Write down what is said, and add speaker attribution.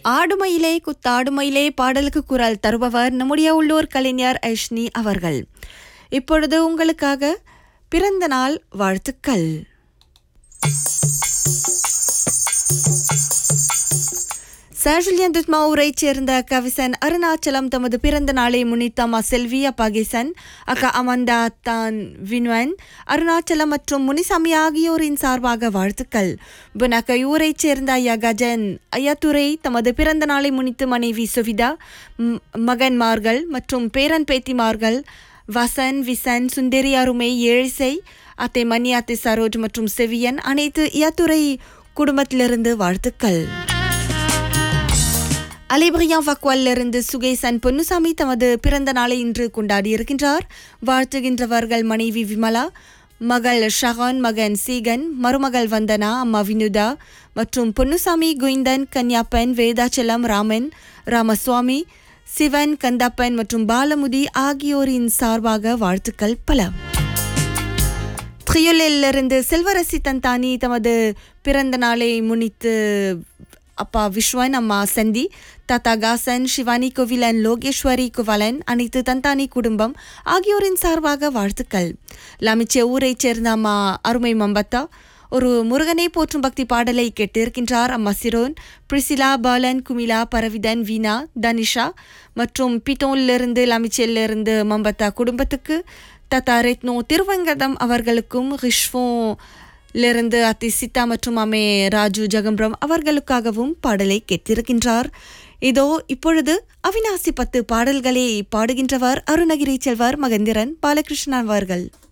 Speaker 1: ஆடுமயிலே குத்தாடுமயிலே பாடலுக்கு குரல் தருபவர் நம்முடைய உள்ளூர் கலைஞர் ஐஷ்னி அவர்கள் இப்பொழுது உங்களுக்காக பிறந்த நாள் வாழ்த்துக்கள் சார்ஜிலியன் துத்மாவூரைச் சேர்ந்த கவிசன் அருணாச்சலம் தமது பிறந்த நாளை முன்னிட்டு அம்மா செல்வியா பகேசன் அக்கா அமந்தா தான் வின்வன் அருணாச்சலம் மற்றும் முனிசாமி ஆகியோரின் சார்பாக வாழ்த்துக்கள் புனக்க ஊரைச் சேர்ந்த ஐயா கஜன் ஐயாத்துரை தமது பிறந்த நாளை முன்னிட்டு மனைவி சுவிதா ம், மகன்மார்கள் மற்றும் பேரன் பேத்திமார்கள் வசன் விசன் சுந்தரி அருமை ஏழிசை அத்தை மணி அத்தை சரோஜ் மற்றும் செவியன் அனைத்து ஐயாத்துரை குடும்பத்திலிருந்து வாழ்த்துக்கள் அலைபிரியா வக்வாலிருந்து சுகேசன் பொன்னுசாமி தமது பிறந்த நாளை இன்று கொண்டாடி இருக்கின்றார் வாழ்த்துகின்றவர்கள் மனைவி விமலா மகள் ஷஹான் மகன் சீகன் மருமகள் வந்தனா அம்மா வினுதா மற்றும் பொன்னுசாமி குயிந்தன் கன்யாப்பன் வேதாச்சலம் ராமன் ராமசுவாமி சிவன் கந்தப்பன் மற்றும் பாலமுதி ஆகியோரின் சார்பாக வாழ்த்துக்கள் பல த்ரியுலிலிருந்து செல்வரசி தந்தானி தமது பிறந்த நாளை முன்னிட்டு அப்பா விஸ்வன் அம்மா சந்தி தாத்தா காசன் சிவானி கோவிலன் லோகேஸ்வரி குவலன் அனைத்து தந்தானி குடும்பம் ஆகியோரின் சார்பாக வாழ்த்துக்கள் லமிச்சே ஊரைச் சேர்ந்த அம்மா அருமை மம்பத்தா ஒரு முருகனை போற்றும் பக்தி பாடலை கேட்டிருக்கின்றார் அம்மா சிரோன் பிரிசிலா பாலன் குமிலா பரவிதன் வீணா தனிஷா மற்றும் பிட்டோன்லிருந்து லமிச்சேலிருந்து மம்பத்தா குடும்பத்துக்கு தத்தா ரெத்னோ திருவங்கதம் அவர்களுக்கும் ரிஷ்வோ லிருந்து அத்தி சித்தா மற்றும் அமே ராஜு ஜெகம்பரம் அவர்களுக்காகவும் பாடலை கேட்டிருக்கின்றார் இதோ இப்பொழுது அவினாசி பத்து பாடல்களை பாடுகின்றவர் அருணகிரி செல்வர் மகந்திரன் பாலகிருஷ்ணன் அவர்கள்